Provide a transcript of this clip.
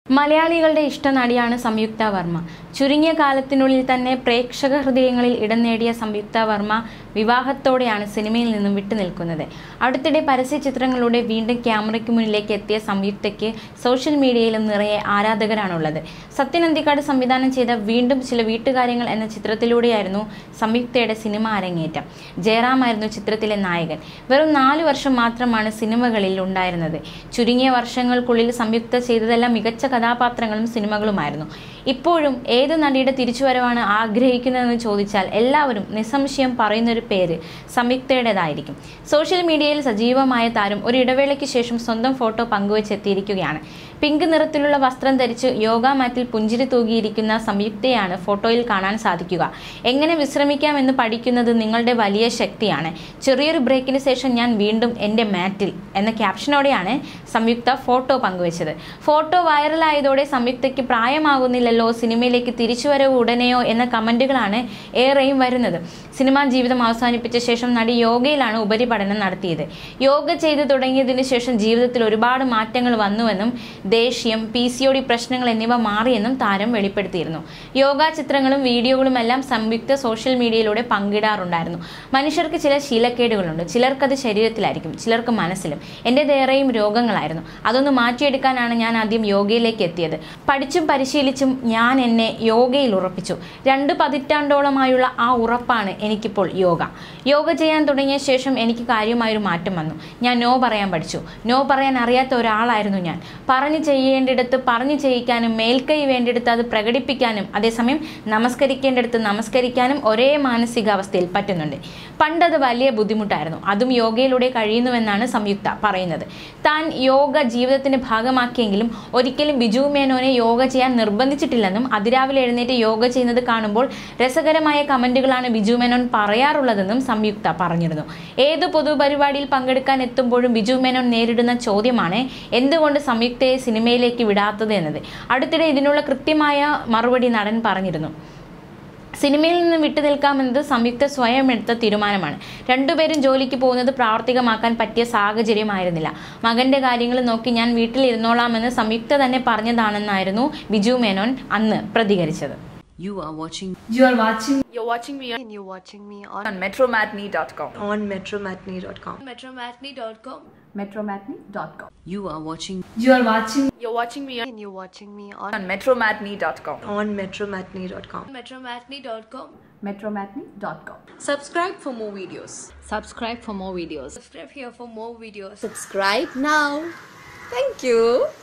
മലയാളികളുടെ ഇഷ്ടനടിയാണ് സംയുക്ത വർമ്മ ചുരുങ്ങിയ കാലത്തിനുള്ളിൽ തന്നെ പ്രേക്ഷക ഹൃദയങ്ങളിൽ ഇടം നേടിയ സംയുക്ത വർമ്മ വിവാഹത്തോടെയാണ് സിനിമയിൽ നിന്നും വിട്ടുനിൽക്കുന്നത് അടുത്തിടെ പരസ്യ ചിത്രങ്ങളിലൂടെ വീണ്ടും ക്യാമറയ്ക്ക് മുന്നിലേക്ക് എത്തിയ സംയുക്തയ്ക്ക് സോഷ്യൽ മീഡിയയിലും നിറയെ ആരാധകരാണുള്ളത് സത്യൻ അന്തിക്കാട് സംവിധാനം ചെയ്ത വീണ്ടും ചില വീട്ടുകാര്യങ്ങൾ എന്ന ചിത്രത്തിലൂടെയായിരുന്നു സംയുക്തയുടെ സിനിമ അരങ്ങേറ്റം ജയറാമായിരുന്നു ചിത്രത്തിലെ നായകൻ വെറും നാല് വർഷം മാത്രമാണ് സിനിമകളിൽ ഉണ്ടായിരുന്നത് ചുരുങ്ങിയ വർഷങ്ങൾക്കുള്ളിൽ സംയുക്ത ചെയ്തതെല്ലാം മികച്ച കഥാപാത്രങ്ങളും സിനിമകളുമായിരുന്നു ഇപ്പോഴും ഏത് നടിയുടെ തിരിച്ചുവരവാണ് ആഗ്രഹിക്കുന്നതെന്ന് ചോദിച്ചാൽ എല്ലാവരും നിസ്സംശയം പറയുന്നൊരു പേര് സംയുക്തയുടേതായിരിക്കും സോഷ്യൽ മീഡിയയിൽ സജീവമായ താരം ഒരു ഇടവേളയ്ക്ക് ശേഷം സ്വന്തം ഫോട്ടോ പങ്കുവച്ചെത്തിയിരിക്കുകയാണ് പിങ്ക് നിറത്തിലുള്ള വസ്ത്രം ധരിച്ച് യോഗ മാറ്റിൽ പുഞ്ചിരി തൂകിയിരിക്കുന്ന സംയുക്തയാണ് ഫോട്ടോയിൽ കാണാൻ സാധിക്കുക എങ്ങനെ വിശ്രമിക്കാമെന്ന് പഠിക്കുന്നത് നിങ്ങളുടെ വലിയ ശക്തിയാണ് ചെറിയൊരു ബ്രേക്കിന് ശേഷം ഞാൻ വീണ്ടും എൻ്റെ മാറ്റിൽ എന്ന ക്യാപ്ഷനോടെയാണ് സംയുക്ത ഫോട്ടോ പങ്കുവച്ചത് ഫോട്ടോ വൈറലായതോടെ സംയുക്തയ്ക്ക് പ്രായമാകുന്നില്ലല്ലോ സിനിമയിലേക്ക് തിരിച്ചുവരവ് ഉടനെയോ എന്ന കമൻറ്റുകളാണ് ഏറെയും വരുന്നത് സിനിമാ ജീവിതം അവസാനിപ്പിച്ച ശേഷം നടി യോഗയിലാണ് ഉപരിപഠനം നടത്തിയത് യോഗ ചെയ്തു തുടങ്ങിയതിനു ശേഷം ജീവിതത്തിൽ ഒരുപാട് മാറ്റങ്ങൾ വന്നുവെന്നും ദേഷ്യം പി സി ഒ ഡി പ്രശ്നങ്ങൾ എന്നിവ മാറിയെന്നും താരം വെളിപ്പെടുത്തിയിരുന്നു യോഗ ചിത്രങ്ങളും വീഡിയോകളും എല്ലാം സംയുക്ത സോഷ്യൽ മീഡിയയിലൂടെ പങ്കിടാറുണ്ടായിരുന്നു മനുഷ്യർക്ക് ചില ശീലക്കേടുകളുണ്ട് ചിലർക്കത് ശരീരത്തിലായിരിക്കും ചിലർക്ക് മനസ്സിലും എൻ്റെതേറെയും രോഗങ്ങളായിരുന്നു അതൊന്ന് മാറ്റിയെടുക്കാനാണ് ഞാൻ ആദ്യം യോഗയിലേക്ക് എത്തിയത് പഠിച്ചും പരിശീലിച്ചും ഞാൻ എന്നെ യോഗയിൽ ഉറപ്പിച്ചു രണ്ട് പതിറ്റാണ്ടോളമായുള്ള ആ ഉറപ്പാണ് എനിക്കിപ്പോൾ യോഗ യോഗ ചെയ്യാൻ തുടങ്ങിയ ശേഷം എനിക്ക് കാര്യമായൊരു മാറ്റം വന്നു ഞാൻ നോ പറയാൻ പഠിച്ചു നോ പറയാൻ അറിയാത്ത ഒരാളായിരുന്നു ഞാൻ പറഞ്ഞു ചെയ്യേണ്ടിടത്ത് പറഞ്ഞു ചെയ്യിക്കാനും മേൽക്കൈ വേണ്ടിടത്ത് അത് പ്രകടിപ്പിക്കാനും അതേസമയം നമസ്കരിക്കേണ്ടിടത്ത് നമസ്കരിക്കാനും ഒരേ മാനസികാവസ്ഥയിൽ പറ്റുന്നുണ്ട് പണ്ടത് വലിയ ബുദ്ധിമുട്ടായിരുന്നു അതും യോഗയിലൂടെ കഴിയുന്നുവെന്നാണ് സംയുക്ത പറയുന്നത് താൻ യോഗ ജീവിതത്തിന്റെ ഭാഗമാക്കിയെങ്കിലും ഒരിക്കലും ബിജു മേനോനെ യോഗ ചെയ്യാൻ നിർബന്ധിച്ചിട്ടില്ലെന്നും അതിരാവിലെ എഴുന്നേറ്റ് യോഗ ചെയ്യുന്നത് കാണുമ്പോൾ രസകരമായ കമന്റുകളാണ് ബിജു മേനോൻ പറയാറുള്ളതെന്നും സംയുക്ത പറഞ്ഞിരുന്നു ഏത് പൊതുപരിപാടിയിൽ പങ്കെടുക്കാൻ എത്തുമ്പോഴും ബിജു മേനോൻ നേരിടുന്ന ചോദ്യമാണ് എന്തുകൊണ്ട് സംയുക്തയെ സിനിമയിലേക്ക് വിടാത്തത് എന്നത് അടുത്തിടെ ഇതിനുള്ള കൃത്യമായ മറുപടി നടൻ പറഞ്ഞിരുന്നു സിനിമയിൽ നിന്ന് വിട്ടു നിൽക്കാമെന്നത് സംയുക്ത സ്വയം എടുത്ത തീരുമാനമാണ് രണ്ടുപേരും ജോലിക്ക് പോകുന്നത് പ്രാവർത്തികമാക്കാൻ പറ്റിയ സാഹചര്യമായിരുന്നില്ല മകന്റെ കാര്യങ്ങൾ നോക്കി ഞാൻ വീട്ടിൽ ഇരുന്നോളാമെന്ന് സംയുക്ത തന്നെ പറഞ്ഞതാണെന്നായിരുന്നു ബിജു മേനോൻ അന്ന് പ്രതികരിച്ചത് You are watching You are watching You're watching me on, and you're watching me on, on metromatney.com. on metromatney.com. Metromatney.com. metromatney.com. You are watching You are watching You're watching me on, and you're watching me on, on metromatney.com. on metromatney.com. Metromatney.com. metromatney.com. Subscribe for more videos. Subscribe for more videos. Subscribe here for more videos. Subscribe now. Thank you.